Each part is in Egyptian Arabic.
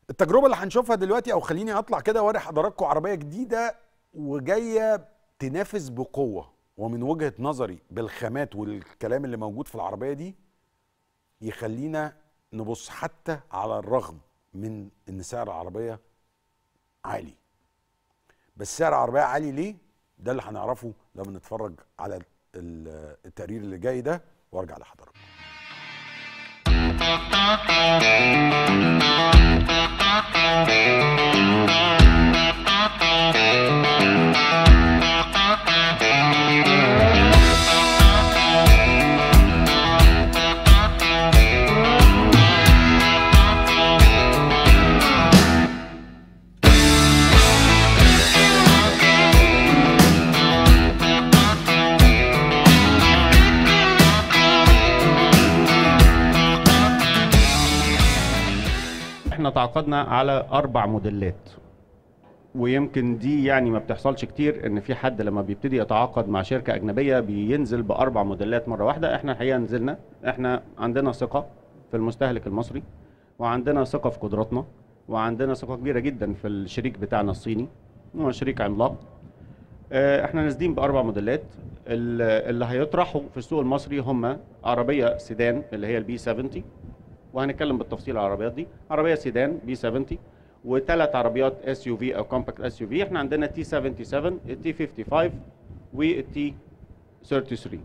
التجربه اللي هنشوفها دلوقتي او خليني اطلع كده واوري حضراتكم عربيه جديده وجايه تنافس بقوه ومن وجهه نظري بالخامات والكلام اللي موجود في العربيه دي يخلينا نبص حتى على الرغم من ان سعر العربيه عالي بس سعر العربيه عالي ليه ده اللي هنعرفه لما نتفرج على ال- التقرير اللي جاي ده وارجع لحضراتكم احنا تعاقدنا على اربع موديلات ويمكن دي يعني ما بتحصلش كتير ان في حد لما بيبتدي يتعاقد مع شركه اجنبيه بينزل باربع موديلات مره واحده احنا الحقيقه نزلنا احنا عندنا ثقه في المستهلك المصري وعندنا ثقه في قدراتنا وعندنا ثقه كبيره جدا في الشريك بتاعنا الصيني هو شريك عملاق آه، احنا نازلين باربع موديلات ال- اللي هيطرحوا في السوق المصري هم عربيه سيدان اللي هي البي 70 وهنتكلم بالتفصيل على العربيات دي عربيه سيدان بي 70 وثلاث عربيات اس يو في او كومباكت اس يو في احنا عندنا تي 77 التي 55 والتي 33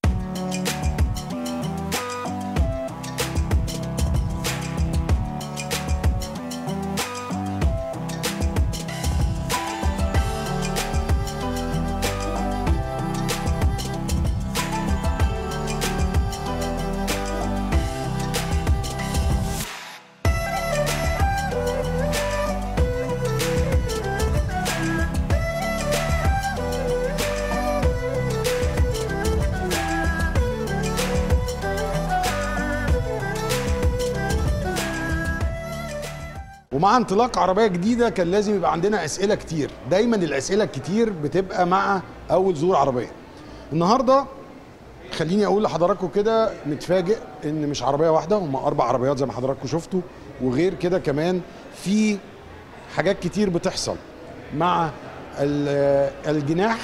ومع انطلاق عربيه جديده كان لازم يبقى عندنا اسئله كتير دايما الاسئله الكتير بتبقى مع اول ظهور عربيه النهارده خليني اقول لحضراتكم كده متفاجئ ان مش عربيه واحده هم اربع عربيات زي ما حضراتكم شفتوا وغير كده كمان في حاجات كتير بتحصل مع ال- الجناح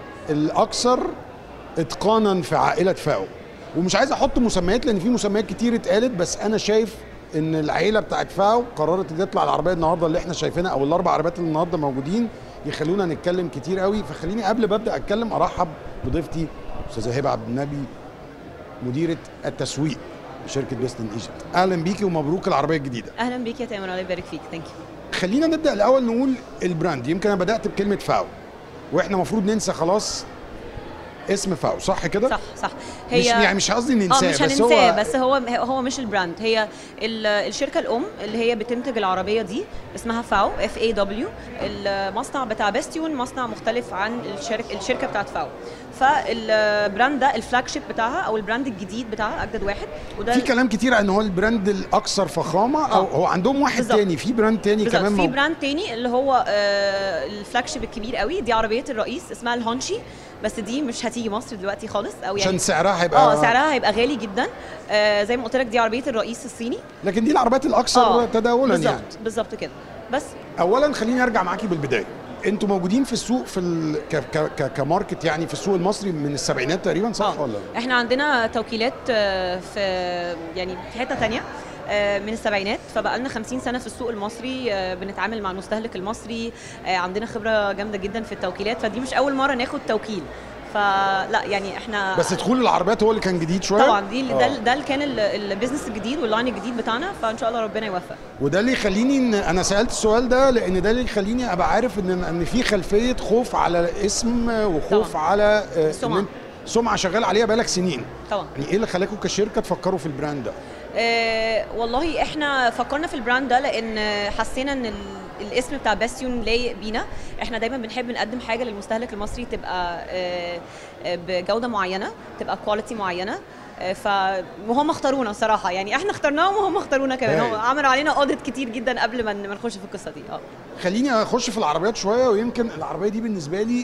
الاكثر اتقانا في عائله فاو ومش عايز احط مسميات لان في مسميات كتير اتقالت بس انا شايف ان العيله بتاعت فاو قررت تطلع العربيه النهارده اللي احنا شايفينها او الاربع عربيات اللي النهارده موجودين يخلونا نتكلم كتير قوي فخليني قبل ما ابدا اتكلم ارحب بضيفتي استاذه هبه عبد النبي مديره التسويق لشركه بيستن ايجيبت اهلا بيكي ومبروك العربيه الجديده اهلا بيك يا تامر الله يبارك فيك ثانك يو خلينا نبدا الاول نقول البراند يمكن انا بدات بكلمه فاو واحنا المفروض ننسى خلاص اسم فاو صح كده صح صح مش يعني مش قصدي ننساه اه مش بس هننساه هو بس هو هو مش البراند هي ال- الشركه الام اللي هي بتنتج العربيه دي اسمها فاو اف اي دبليو المصنع بتاع باستيون مصنع مختلف عن الشركه الشركه بتاعت فاو فالبراند ده الفلاج شيب بتاعها او البراند الجديد بتاعها اجدد واحد وده في كلام كتير ان هو البراند الاكثر فخامه او آه. هو عندهم واحد بالظبط. تاني في براند تاني بالظبط كمان في موجود. براند تاني اللي هو آه الفلاج شيب الكبير قوي دي عربيه الرئيس اسمها الهونشي بس دي مش هتيجي مصر دلوقتي خالص او يعني عشان سعرها هيبقى اه سعرها هيبقى غالي جدا آه زي ما قلت لك دي عربيه الرئيس الصيني لكن دي العربيات الاكثر تداولا بالظبط يعني بالظبط كده بس اولا خليني ارجع معاكي بالبدايه انتوا موجودين في السوق في ال... ك... ك... ك... كماركت يعني في السوق المصري من السبعينات تقريبا صح آه. ولا لا؟ احنا عندنا توكيلات آه، في يعني في حته تانية آه، من السبعينات فبقى لنا 50 سنه في السوق المصري آه، بنتعامل مع المستهلك المصري آه، عندنا خبره جامده جدا في التوكيلات فدي مش اول مره ناخد توكيل فلا يعني احنا بس دخول العربيات هو اللي كان جديد شويه طبعا دي آه. ده ده اللي كان ال- البيزنس الجديد واللاين الجديد بتاعنا فان شاء الله ربنا يوفق وده اللي يخليني ان انا سالت السؤال ده لان ده اللي يخليني ابقى عارف ان ان في خلفيه خوف على اسم وخوف طبعاً. على آه، السمعة. إن أنت- سمعه شغال عليها بقالك سنين طبعا يعني ايه اللي خلاكم كشركه تفكروا في البراند ده؟ آه والله احنا فكرنا في البراند ده لان حسينا ان ال- الاسم بتاع باستيون لايق بينا احنا دايما بنحب نقدم حاجه للمستهلك المصري تبقى آه آه، بجوده معينه تبقى كواليتي معينه آه، ف وهم اختارونا صراحه يعني احنا اخترناهم وهم اختارونا كمان هايل. هم عملوا علينا اوديت كتير جدا قبل ما ما نخش في القصه دي اه خليني اخش في العربيات شويه ويمكن العربيه دي بالنسبه لي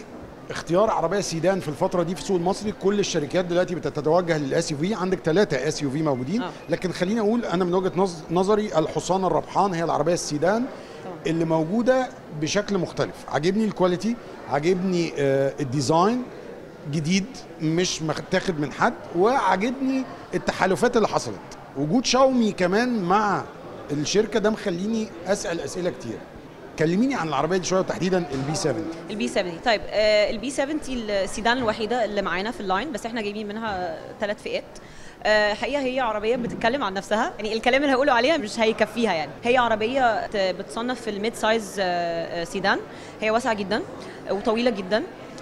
اختيار عربيه سيدان في الفتره دي في السوق المصري كل الشركات دلوقتي بتتوجه للاس يو في عندك ثلاثه اس يو في موجودين آه. لكن خليني اقول انا من وجهه نظ- نظري الحصان الربحان هي العربيه السيدان طبعا. اللي موجوده بشكل مختلف عاجبني الكواليتي عاجبني آه، الديزاين جديد مش متاخد من حد وعاجبني التحالفات اللي حصلت وجود شاومي كمان مع الشركه ده مخليني اسال اسئله كتير كلميني عن العربيه دي شويه وتحديدا البي 70 البي 70 طيب آه البي 70 السيدان الوحيده اللي معانا في اللاين بس احنا جايبين منها ثلاث فئات آه، حقيقه هي عربيه بتتكلم عن نفسها يعني الكلام اللي هقوله عليها مش هيكفيها يعني هي عربيه ت- بتصنف في الميد سايز آه، آه، سيدان هي واسعه جدا وطويله جدا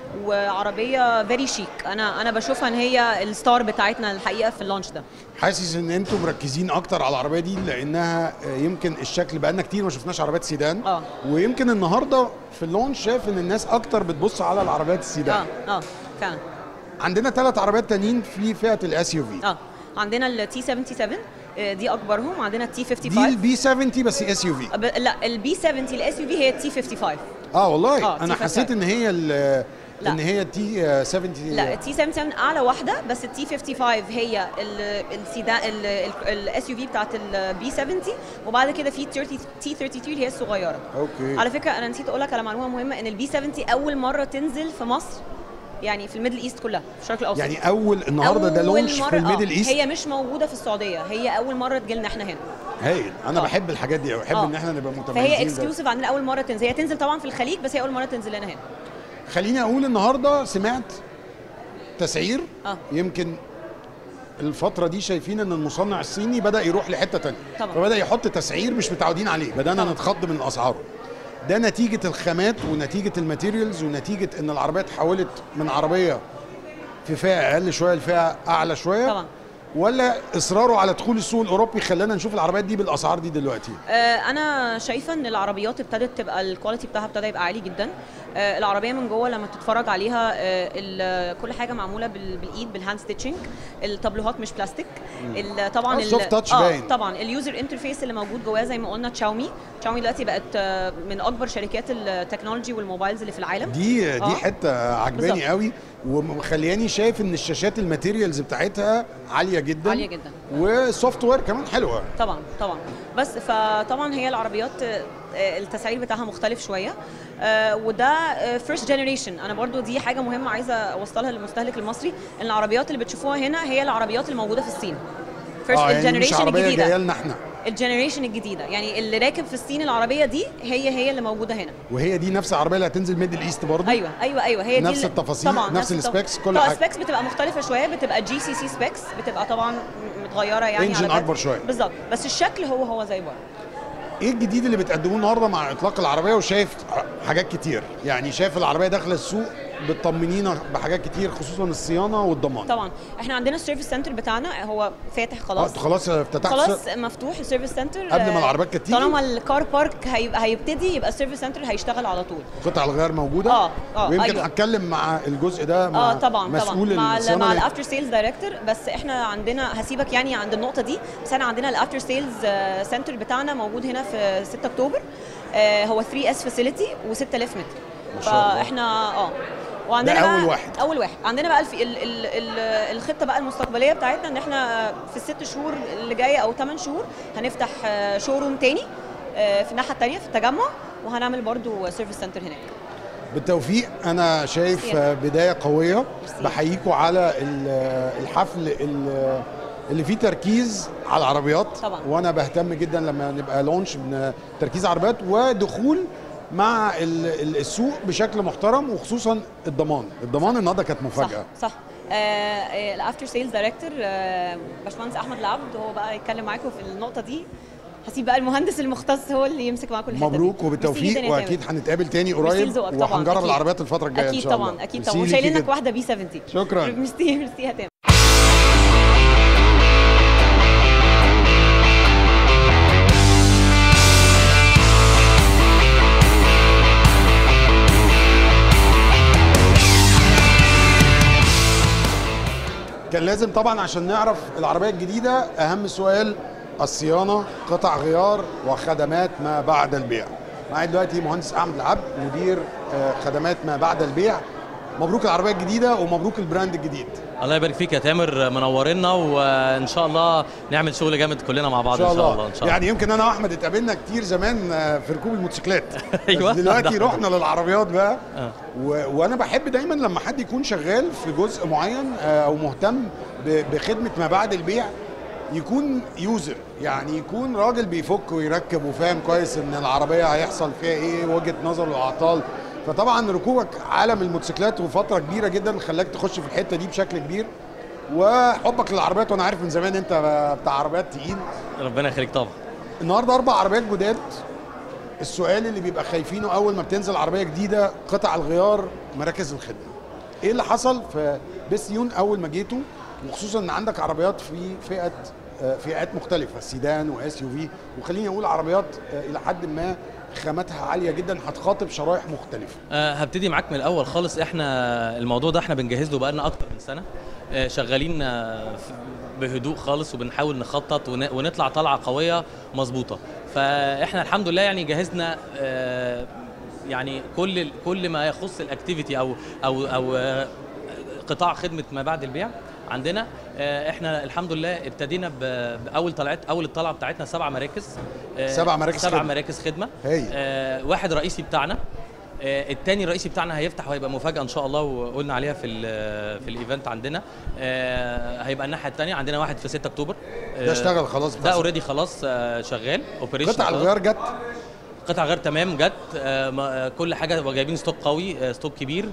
وعربيه فيري شيك انا انا بشوفها ان هي الستار بتاعتنا الحقيقه في اللانش ده حاسس ان انتم مركزين اكتر على العربيه دي لانها آه، يمكن الشكل بقالنا كتير ما شفناش عربيات سيدان اه ويمكن النهارده في اللونش شايف ان الناس اكتر بتبص على العربيات السيدان اه اه فعلا عندنا ثلاث عربيات تانيين في فئه الاس يو في اه عندنا التي 77 آه، دي اكبرهم عندنا التي دي 55 البي 70 بس اس يو في أب- لا البي 70 الاس يو في هي التي 55 اه والله آه، انا T55. حسيت ان هي ال- لا. ان هي تي 70 لا التي 77 اعلى واحده بس التي 55 هي السيدان الاس يو في بتاعت البي 70 وبعد كده في 30 تي 32 اللي هي الصغيره اوكي على فكره انا نسيت اقول لك على معلومه مهمه ان البي 70 اول مره تنزل في مصر يعني في الميدل ايست كلها في الشرق الاوسط يعني اول النهارده ده أول لونش مرة- في الميدل آه، ايست هي مش موجوده في السعوديه هي اول مره تجيلنا احنا هنا هايل انا آه. بحب الحاجات دي قوي بحب آه. ان احنا نبقى متميزين فهي ده. اكسكلوسيف عندنا اول مره تنزل هي تنزل طبعا في الخليج بس هي اول مره تنزل لنا هنا خليني اقول النهارده سمعت تسعير اه يمكن الفترة دي شايفين ان المصنع الصيني بدأ يروح لحتة تانية طبعا. فبدأ يحط تسعير مش متعودين عليه بدأنا طبعا. نتخض من اسعاره ده نتيجة الخامات ونتيجة الماتيريالز ونتيجة ان العربية اتحولت من عربية في فئة اقل شوية لفئة اعلى شوية طبعا ولا اصراره على دخول السوق الاوروبي خلانا نشوف العربيات دي بالاسعار دي دلوقتي آه، انا شايفه ان العربيات ابتدت تبقى الكواليتي بتاعها ابتدى يبقى عالي جدا آه، العربيه من جوه لما تتفرج عليها آه، ال- كل حاجه معموله بال- بالايد بالهاند ستيتشنج التابلوهات مش بلاستيك ال- طبعا آه، ال- soft touch آه، باين. طبعا اليوزر انترفيس اللي موجود جواه زي ما قلنا تشاومي تشاومي دلوقتي بقت آه، من اكبر شركات التكنولوجي والموبايلز اللي في العالم دي دي آه. حته عجباني بالظبط. قوي ومخلياني شايف ان الشاشات الماتيريالز بتاعتها عاليه جدا عاليه جدا والسوفت وير كمان حلوه طبعا طبعا بس فطبعا هي العربيات آه، آه، التسعير بتاعها مختلف شويه آه، وده فيرست جنريشن انا برضو دي حاجه مهمه عايزه اوصلها للمستهلك المصري ان العربيات اللي بتشوفوها هنا هي العربيات الموجوده في الصين فيرست اه يعني مش الجنريشن عربيه جايه الجديده لنا احنا الجنريشن الجديده يعني اللي راكب في الصين العربيه دي هي هي اللي موجوده هنا وهي دي نفس العربيه اللي هتنزل ميدل ايست برضه ايوه ايوه ايوه هي دي نفس اللي- التفاصيل، طبعا نفس التف- السبيكس، كل طبعا حاجة. السبيكس بتبقى مختلفه شويه بتبقى جي سي سي سبيكس بتبقى طبعا م- متغيره يعني Engine على قد- أكبر شوية. بالظبط بس الشكل هو هو زي بعض ايه الجديد اللي بتقدموه النهارده مع اطلاق العربيه وشايف حاجات كتير يعني شايف العربيه داخله السوق بتطمنينا بحاجات كتير خصوصا الصيانه والضمان طبعا احنا عندنا السيرفيس سنتر بتاعنا هو فاتح اه خلاص انتوا خلاص افتتحتوا خلاص مفتوح السيرفيس سنتر قبل ما آه، العربيات كانت تيجي؟ طالما الكار بارك هيبقى هيبتدي يبقى السيرفيس سنتر هيشتغل على طول قطع الغيار موجوده اه اه ويمكن أيوة. هتكلم مع الجزء ده مع اه طبعا مسؤول طبعا مع ال الصيانه مع لأن- الافتر سيلز دايركتور بس احنا عندنا هسيبك يعني عند النقطه دي بس احنا عندنا الافتر سيلز سنتر بتاعنا موجود هنا في 6 اكتوبر آه هو 3 اس فاسيلتي و6000 متر ما شاء الله. فاحنا اه وعندنا ده بقى أول واحد. اول واحد عندنا بقى الف... ال... ال... ال... الخطه بقى المستقبليه بتاعتنا ان احنا في الست شهور اللي جايه او 8 شهور هنفتح شوروم تاني آه، في الناحيه الثانيه في التجمع وهنعمل برضو سيرفيس سنتر هناك بالتوفيق انا شايف ميرسي. آه، بدايه قويه ميرسي. بحييكوا على ال- آه، الحفل ال- اللي فيه تركيز على العربيات طبعا. وانا بهتم جدا لما نبقى لونش من تركيز عربيات ودخول مع ال- ال- السوق بشكل محترم وخصوصا الضمان الضمان النهارده كانت صح مفاجاه صح الافتر سيلز دايركتور باشمهندس احمد العبد هو بقى يتكلم معاكم في النقطه دي هسيب بقى المهندس المختص هو اللي يمسك معاكم الحته دي. مبروك ميرسي وبالتوفيق جداً يا واكيد تامر. هنتقابل تاني ميرسي قريب لذوقك طبعاً، وهنجرب أكيد. العربيات الفتره الجايه اكيد ان شاء الله طبعا اكيد ميرسي طبعا ليكي وشايلين لك جداً. واحده بي 70 شكراً. ميرسي ميرسي يا تامر كان لازم طبعا عشان نعرف العربية الجديدة أهم سؤال الصيانة قطع غيار وخدمات ما بعد البيع معايا دلوقتي مهندس أحمد العبد مدير آه، خدمات ما بعد البيع مبروك العربيه الجديده ومبروك البراند الجديد الله يبارك فيك يا تامر منورنا وان شاء الله نعمل شغل جامد كلنا مع بعض ان شاء الله, ان شاء الله يعني يمكن انا واحمد اتقابلنا كتير زمان آه، في ركوب الموتوسيكلات أيوة. بس دلوقتي ده. رحنا للعربيات بقى آه. و... وانا بحب دايما لما حد يكون شغال في جزء معين آه، او مهتم ب... بخدمه ما بعد البيع يكون يوزر يعني يكون راجل بيفك ويركب وفاهم كويس ان العربيه هيحصل فيها ايه وجهه نظر واعطال فطبعا ركوبك عالم الموتوسيكلات وفتره كبيره جدا خلاك تخش في الحته دي بشكل كبير وحبك للعربيات وانا عارف من زمان انت بتاع عربيات تقيل ربنا يخليك طبعا النهارده اربع عربيات جداد السؤال اللي بيبقى خايفينه اول ما بتنزل عربيه جديده قطع الغيار مراكز الخدمه ايه اللي حصل في بيسيون اول ما جيتوا وخصوصا ان عندك عربيات في فئه آه، فئات مختلفه سيدان واس يو في وخليني اقول عربيات آه، الى حد ما خاماتها عاليه جدا هتخاطب شرائح مختلفه أه هبتدي معاك من الاول خالص احنا الموضوع ده احنا بنجهز له بقالنا اكتر من سنه أه شغالين آه، في- بهدوء خالص وبنحاول نخطط ون- ونطلع طلعه قويه مظبوطه فاحنا الحمد لله يعني جهزنا أه يعني كل كل ما يخص الاكتيفيتي او او او آه، قطاع خدمه ما بعد البيع عندنا آه، احنا الحمد لله ابتدينا ب- باول طلعت اول الطلعه بتاعتنا سبع مراكز آه، سبع مراكز سبع خدمة. مراكز خدمه هايل. آه، واحد رئيسي بتاعنا آه، التاني الرئيسي بتاعنا هيفتح وهيبقى مفاجاه ان شاء الله وقلنا عليها في ال في الايفنت عندنا آه، هيبقى الناحيه الثانيه عندنا واحد في 6 اكتوبر آه، ده اشتغل خلاص ده بتاع اوريدي خلاص آه، شغال اوبريشن قطع الغيار جت قطع غير تمام جت آه، ما- آه، كل حاجه وجايبين ستوك قوي آه، ستوك كبير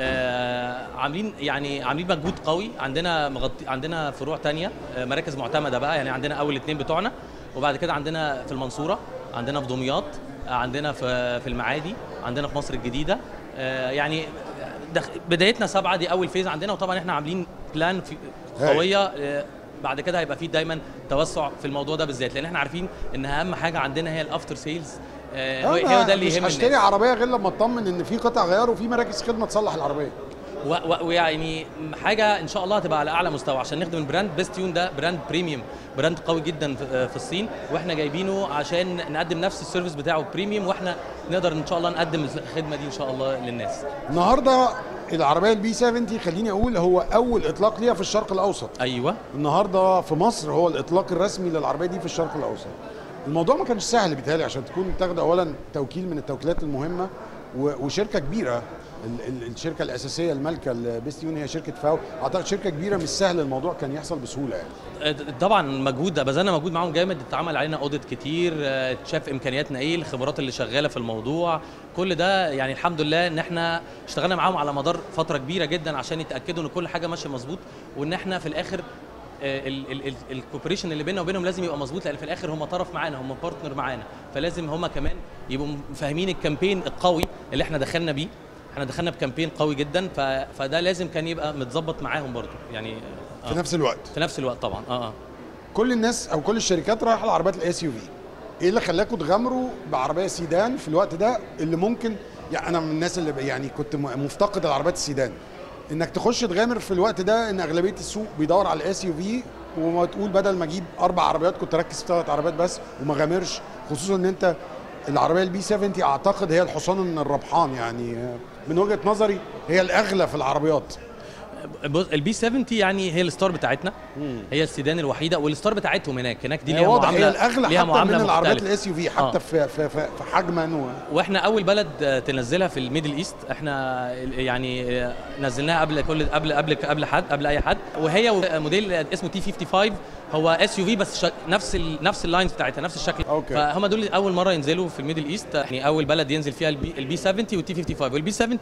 آه، عاملين يعني عاملين مجهود قوي عندنا مغطي عندنا فروع تانية آه، مراكز معتمده بقى يعني عندنا اول اتنين بتوعنا وبعد كده عندنا في المنصوره عندنا في دمياط آه، عندنا في في المعادي عندنا في مصر الجديده آه، يعني دخ- بدايتنا سبعه دي اول فيز عندنا وطبعا احنا عاملين بلان في هاي. قويه آه، بعد كده هيبقى في دايما توسع في الموضوع ده بالذات لان احنا عارفين ان اهم حاجه عندنا هي الافتر سيلز آه، هو ما- هو ده اللي مش يهم هشتري الناس عربيه غير لما اطمن ان في قطع غيار وفي مراكز خدمه تصلح العربيه و- و- ويعني حاجه ان شاء الله هتبقى على اعلى مستوى عشان نخدم البراند بيستيون ده براند بريميوم براند قوي جدا في في الصين واحنا جايبينه عشان نقدم نفس السيرفيس بتاعه بريميوم واحنا نقدر ان شاء الله نقدم الخدمه دي ان شاء الله للناس النهارده العربيه البي 70 خليني اقول هو اول اطلاق ليها في الشرق الاوسط ايوه النهارده في مصر هو الاطلاق الرسمي للعربيه دي في الشرق الاوسط الموضوع ما كانش سهل بيتهيألي عشان تكون تاخد اولا توكيل من التوكيلات المهمه و- وشركه كبيره ال- ال- الشركه الاساسيه المالكه البيستيون هي شركه فاو اعتقد شركه كبيره مش سهل الموضوع كان يحصل بسهوله يعني طبعا مجهود بذلنا مجهود معاهم جامد اتعمل علينا اوديت كتير اه، اتشاف امكانياتنا ايه الخبرات اللي شغاله في الموضوع كل ده يعني الحمد لله ان احنا اشتغلنا معاهم على مدار فتره كبيره جدا عشان يتاكدوا ان كل حاجه ماشيه مظبوط وان احنا في الاخر الكوبريشن اللي بيننا وبينهم لازم يبقى مظبوط لان في الاخر هم طرف معانا هم بارتنر معانا فلازم هم كمان يبقوا فاهمين الكامبين القوي اللي احنا دخلنا بيه احنا دخلنا بكامبين قوي جدا ف... فده لازم كان يبقى متظبط معاهم برضو يعني في نفس الوقت في نفس الوقت طبعا اه اه كل الناس او كل الشركات رايحه لعربيات الاس يو في ايه اللي خلاكم تغامروا بعربيه سيدان في الوقت ده اللي ممكن يعني انا من الناس اللي ب- يعني كنت م- مفتقد العربيات السيدان انك تخش تغامر في الوقت ده ان اغلبيه السوق بيدور على الاس يو في وما تقول بدل ما اجيب اربع عربيات كنت اركز في ثلاث عربيات بس وما غامرش خصوصا ان انت العربيه البي 70 اعتقد هي الحصان الربحان يعني من وجهه نظري هي الاغلى في العربيات بص البي 70 يعني هي الستار بتاعتنا هي السيدان الوحيده والستار بتاعتهم هناك هناك دي هي ليها واضح معامله هي الاغلى ليها حتى من معامله العربيات مختلفة. الاس يو في حتى آه. في في في, في حجما و... واحنا اول بلد آه، تنزلها في الميدل ايست احنا يعني آه، نزلناها قبل كل قبل قبل قبل حد قبل اي حد وهي موديل اسمه تي 55 هو اس يو في بس شك نفس ال نفس اللاينز بتاعتها نفس الشكل أوكي. فهم دول اول مره ينزلوا في الميدل ايست يعني اول بلد ينزل فيها البي البي 70 والتي 55 والبي 70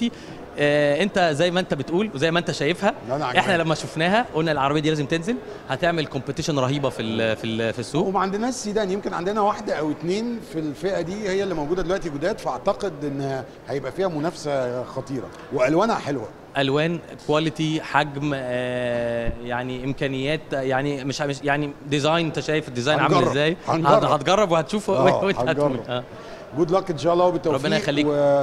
آه انت زي ما انت بتقول وزي ما انت شايفها لا، أنا عجباني. احنا لما شفناها قلنا العربيه دي لازم تنزل هتعمل كومبيتيشن رهيبه في ال في ال في السوق وما عندناش سيدان يمكن عندنا واحده او اتنين في الفئه دي هي اللي موجوده دلوقتي جداد فاعتقد ان هيبقى فيها منافسه خطيره والوانها حلوه الوان كواليتي حجم آه يعني امكانيات يعني مش مش يعني ديزاين انت شايف الديزاين عامل هنجرب. ازاي هنجرب. هت- هتجرب وهتشوف آه، وانت هنجرب. هتقول آه. جود لك ان شاء الله وبالتوفيق ربنا يخليك.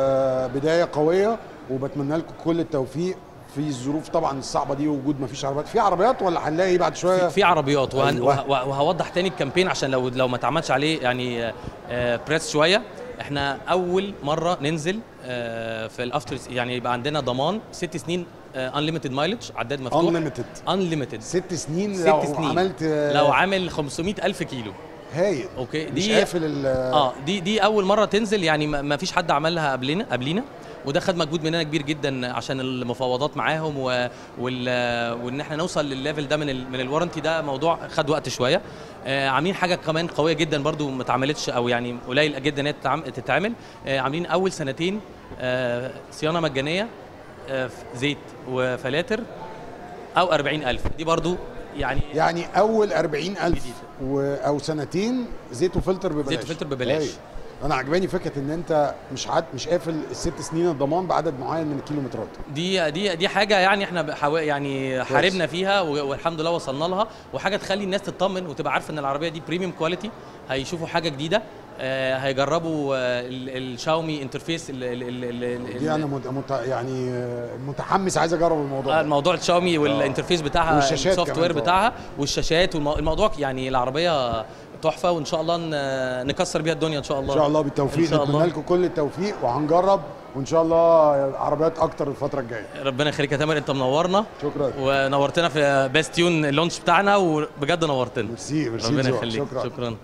وبدايه قويه وبتمنى لكم كل التوفيق في الظروف طبعا الصعبه دي وجود ما فيش عربيات في عربيات ولا هنلاقي بعد شويه في- في عربيات وهن أيوة. وه- وهوضح تاني الكامبين عشان لو لو ما اتعملش عليه يعني آه، بريس شويه احنا اول مره ننزل آه، في الافتر يعني يبقى عندنا ضمان ست سنين انليمتد مايلج عداد مفتوح انليمتد انليمتد ست سنين ست لو سنين. عملت لو عامل 500 الف كيلو هايل اوكي مش دي قافل ال اه دي دي اول مره تنزل يعني ما ما فيش حد عملها قبلنا قبلينا وده خد مجهود مننا كبير جدا عشان المفاوضات معاهم و... وال... وان احنا نوصل للليفل ده من ال... من الورنتي ده موضوع خد وقت شويه آه عاملين حاجه كمان قويه جدا برضو ما اتعملتش او يعني قليل جدا ان هي تتعم- تتعمل آه عاملين اول سنتين آه صيانه مجانيه آه زيت وفلاتر او 40000 دي برضو يعني يعني اول 40000 جديد. و... او سنتين زيت وفلتر ببلاش زيت وفلتر ببلاش. هايل. انا عجباني فكره ان انت مش عاد مش قافل الست سنين الضمان بعدد معين من الكيلومترات دي دي دي حاجه يعني احنا بحاول يعني حاربنا فيها و- والحمد لله وصلنا لها وحاجه تخلي الناس تطمن وتبقى عارفه ان العربيه دي بريميوم كواليتي هيشوفوا حاجه جديده آه، هيجربوا آه، ال- الشاومي انترفيس ال- ال- ال- ال- دي انا مت... مت... يعني آه، متحمس عايز اجرب الموضوع آه، ده. الموضوع الشاومي والانترفيس بتاعها والشاشات السوفت كمان وير طبعاً. بتاعها والشاشات والمو- الموضوع يعني العربيه تحفه وان شاء الله ن- نكسر بيها الدنيا ان شاء الله ان شاء الله بالتوفيق إن شاء نتمنى الله. لكم كل التوفيق وهنجرب وان شاء الله عربيات اكتر الفتره الجايه ربنا يخليك يا تامر انت منورنا شكرا ونورتنا في باستيون اللونش بتاعنا وبجد نورتنا ميرسي ميرسي ربنا لذوقك. يخليك شكرا شكرا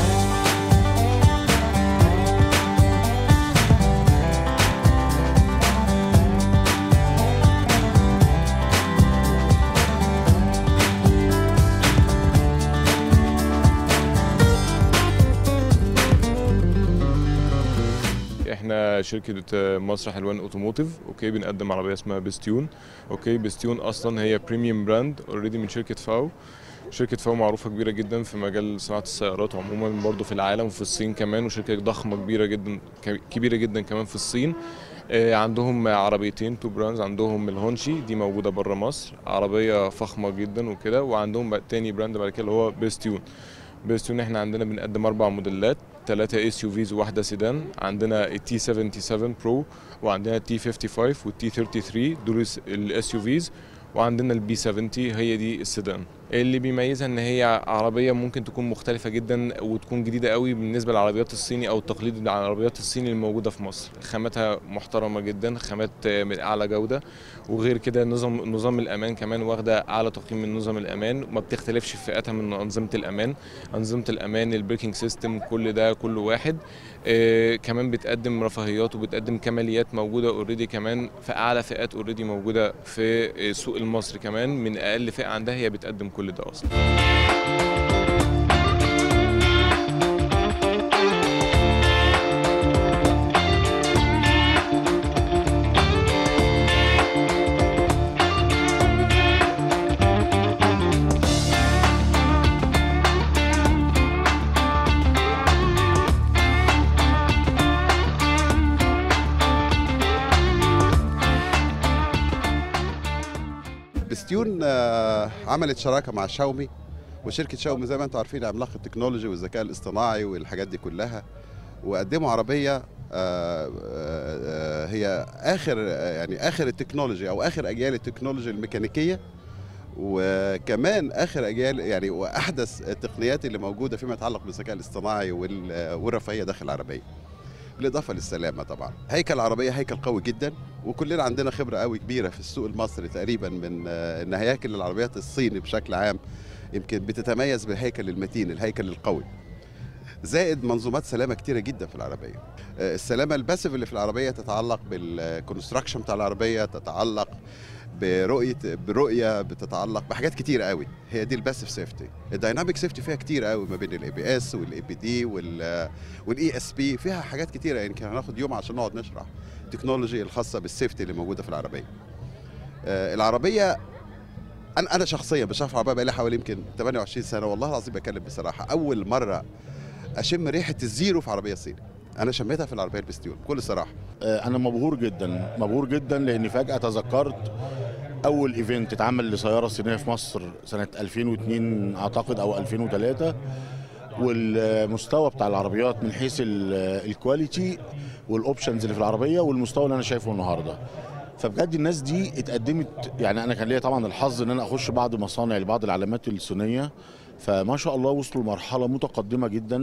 احنا شركه مسرح الوان اوتوموتيف اوكي بنقدم عربيه اسمها بستيون اوكي بستيون اصلا هي بريميوم براند اوريدي من شركه فاو شركة فاو معروفة كبيرة جدا في مجال صناعة السيارات عموما برضه في العالم وفي الصين كمان وشركة ضخمة كبيرة جدا كبيرة جدا كمان في الصين آه، عندهم عربيتين تو براندز عندهم الهونشي دي موجودة بره مصر عربية فخمة جدا وكده وعندهم بقى تاني براند بعد كده اللي هو بيستيون بيستيون احنا عندنا بنقدم اربع موديلات ثلاثة اس يو فيز وواحدة سيدان عندنا التي 77 برو وعندنا التي 55 والتي 33 دول الاس يو فيز وعندنا البي 70 هي دي السيدان اللي بيميزها ان هي عربيه ممكن تكون مختلفه جدا وتكون جديده قوي بالنسبه للعربيات الصيني او التقليد عن العربيات الصيني الموجوده في مصر خاماتها محترمه جدا خامات آه، من اعلى جوده وغير كده نظام نظام الامان كمان واخده اعلى تقييم من نظام الامان ما بتختلفش في فئاتها من انظمه الامان انظمه الامان البريكنج سيستم كل ده كله واحد آه، كمان بتقدم رفاهيات وبتقدم كماليات موجوده اوريدي كمان في اعلى فئات اوريدي موجوده في آه، السوق المصري كمان من اقل فئه عندها هي بتقدم كل ده اصلا بستيون آه، عملت شراكه مع شاومي وشركه شاومي زي ما انتم عارفين عملاق التكنولوجي والذكاء الاصطناعي والحاجات دي كلها وقدموا عربيه آه، آه، آه، هي اخر آه، يعني اخر التكنولوجي او اخر اجيال التكنولوجي الميكانيكيه وكمان اخر اجيال يعني واحدث التقنيات اللي موجوده فيما يتعلق بالذكاء الاصطناعي وال- والرفاهيه داخل العربيه بالاضافه للسلامه طبعا هيكل العربيه هيكل قوي جدا وكلنا عندنا خبره قوي كبيره في السوق المصري تقريبا من آه، ان هياكل العربيات الصيني بشكل عام يمكن بتتميز بالهيكل المتين الهيكل القوي زائد منظومات سلامه كتيره جدا في العربيه آه، السلامه الباسيف اللي في العربيه تتعلق بالكونستراكشن بتاع العربيه تتعلق برؤيه برؤيه بتتعلق بحاجات كتير قوي هي دي الباسيف سيفتي الدايناميك سيفتي فيها كتير قوي ما بين الاي بي اس والاي بي دي والاي اس بي فيها حاجات كتيره يمكن هناخد يوم عشان نقعد نشرح التكنولوجي الخاصه بالسيفتي اللي موجوده في العربيه آه، العربيه انا انا شخصيا بشوف العربيه بقالي حوالي يمكن 28 سنه والله العظيم بتكلم بصراحه اول مره اشم ريحه الزيرو في عربيه صيني انا شميتها في العربيه البستيون بكل صراحه آه، انا مبهور جدا مبهور جدا لاني فجاه تذكرت اول ايفنت اتعمل لسياره صينيه في مصر سنه 2002 اعتقد او 2003 والمستوى بتاع العربيات من حيث ال- الكواليتي والاوبشنز اللي في العربيه والمستوى اللي انا شايفه النهارده فبجد الناس دي اتقدمت يعني انا كان ليا طبعا الحظ ان انا اخش بعض مصانع لبعض العلامات الصينيه فما شاء الله وصلوا لمرحله متقدمه جدا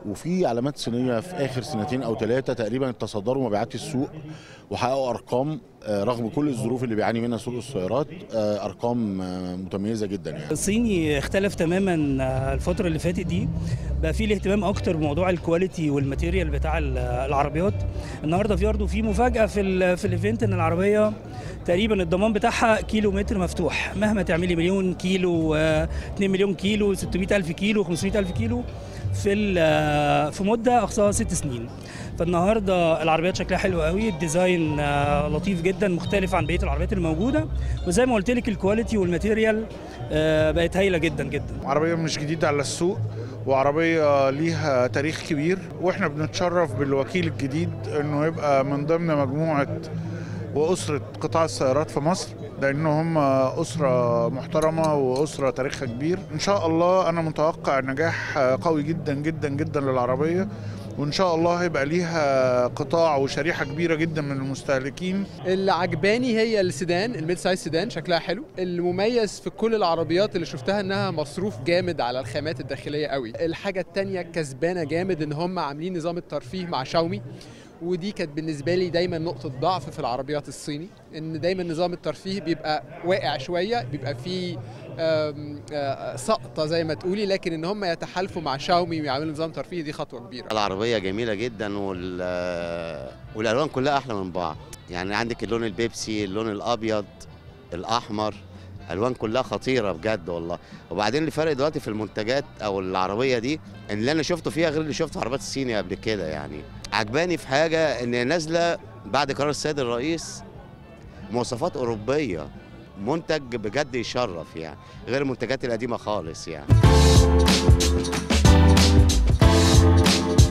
وفي علامات صينيه في اخر سنتين او ثلاثه تقريبا تصدروا مبيعات السوق وحققوا ارقام آه، رغم كل الظروف اللي بيعاني منها سوق السيارات آه، ارقام آه، متميزه جدا يعني الصيني اختلف تماما آه، الفترة اللي فاتت دي بقى فيه الاهتمام اكتر بموضوع الكواليتي والماتيريال بتاع ال- العربيات النهارده في برضه في مفاجأة في ال في الايفنت ان العربية تقريبا الضمان بتاعها كيلو متر مفتوح مهما تعملي مليون كيلو آه، 2 مليون كيلو 600 ألف كيلو 500 ألف كيلو في ال- آه، في مدة أقصاها ست سنين فالنهارده العربيات شكلها حلو قوي الديزاين آه، لطيف جدا مختلف عن بقيه العربيات الموجوده وزي ما قلت لك الكواليتي والماتيريال آه، بقت هايله جدا جدا عربية مش جديدة على السوق وعربية ليها تاريخ كبير واحنا بنتشرف بالوكيل الجديد انه يبقى من ضمن مجموعة وأسرة قطاع السيارات في مصر لأن هم أسرة محترمة وأسرة تاريخها كبير إن شاء الله أنا متوقع نجاح قوي جدا جدا جدا للعربية وإن شاء الله هيبقى ليها قطاع وشريحة كبيرة جدا من المستهلكين اللي عجباني هي السيدان الميد سايز سيدان شكلها حلو المميز في كل العربيات اللي شفتها انها مصروف جامد على الخامات الداخليه قوي الحاجه التانية كسبانه جامد ان هم عاملين نظام الترفيه مع شاومي ودي كانت بالنسبه لي دايما نقطه ضعف في العربيات الصيني ان دايما نظام الترفيه بيبقى واقع شويه بيبقى فيه آم، آه، سقطه زي ما تقولي لكن ان هم يتحالفوا مع شاومي ويعملوا نظام ترفيه دي خطوه كبيره العربية جميلة جدا وال والألوان كلها أحلى من بعض يعني عندك اللون البيبسي اللون الأبيض الأحمر ألوان كلها خطيرة بجد والله وبعدين الفرق دلوقتي في المنتجات أو العربية دي إن اللي أنا شفته فيها غير اللي شفته في عربيات الصيني قبل كده يعني عجباني في حاجة إن نازلة بعد قرار السيد الرئيس مواصفات أوروبية منتج بجد يشرف يعني غير المنتجات القديمة خالص يعني